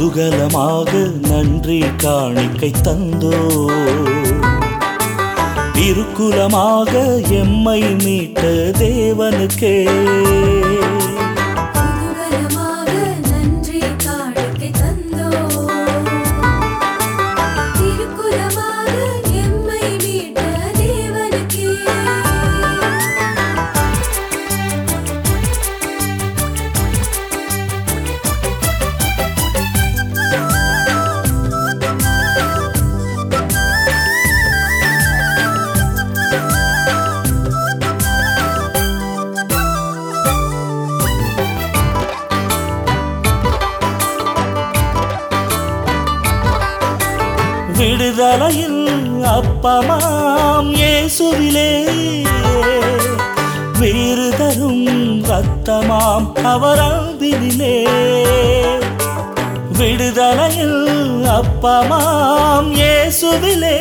குதூகலமாக நன்றி காணிக்கை தந்தோ திருக்குலமாக எம்மை மீட்ட தேவனுக்கே குதூகலமாக நன்றி காணிக்கை தந்தோம். திருக்குலமாக எம்மை மீட்ட தேவனுக்கே விடுதலையில் அப்பமாம் இயேசுவிலே வீறு தரும் ரத்தமாம் அவர் அன்பினிலே விடுதலையில் அப்பமாம் இயேசுவிலே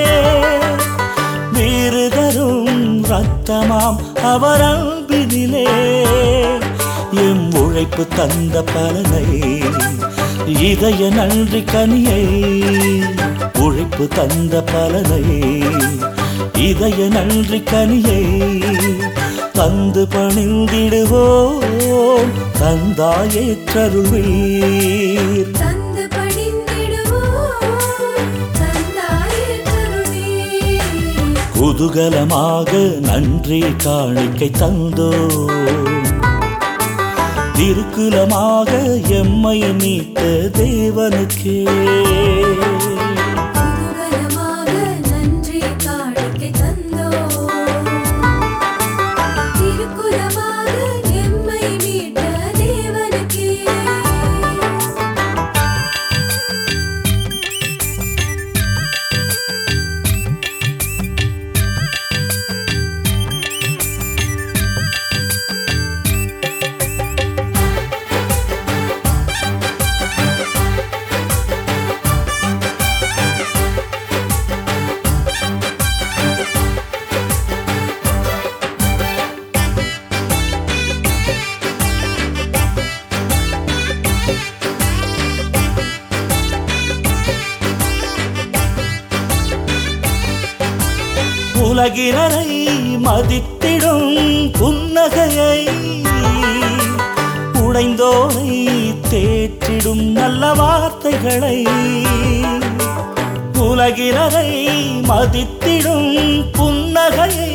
வீறு தரும் ரத்தமாம் அவர் அன்பினிலே எம் உழைப்பு தந்த பலனை இதய நன்றி கனியை உழைப்பு தந்த பலனை இதய நன்றி கனியை தந்து பணிந்திடுவோம் தந்தாயேற்றருள்வீர் தந்து பணிந்திடுவோம் தந்தாயே கருணீர் குதூகலமாக நன்றி காணிக்கை தந்தோ திருக்குலமாக எம்மை மீட்ட தேவனுக்கே குதூகலமாக நன்றி காணிக்கை தந்தோம். திருக்குலமாக எம்மை மீட்ட தேவனுக்கே உலகினரை மதித்திடும் புன்னகையை உடைந்தோரை தேற்றிடும் நல்ல வார்த்தைகளை உலகினரை மதித்திடும் புன்னகையை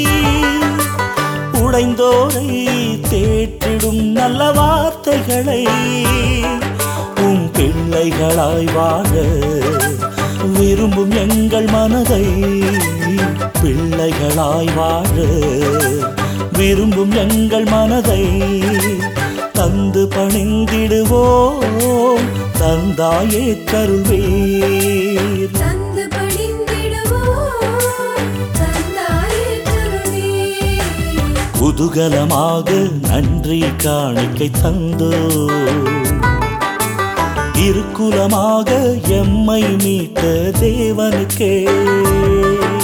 உடைந்தோரை தேற்றிடும் நல்ல வார்த்தைகளை உம் பிள்ளைகளாய் வாழ விரும்பும் எங்கள் மனதை பிள்ளைகளாய் வாழ விரும்பும் எங்கள் மனதை தந்து பணிந்திடுவோம் தந்தாயே கருள்வீர் தந்து பணிந்திடுவோம் தந்தாயே கருணீர் குதூகலமாக நன்றி காணிக்கை தந்தோ திருக்குலமாக எம்மை மீட்ட தேவனுக்கே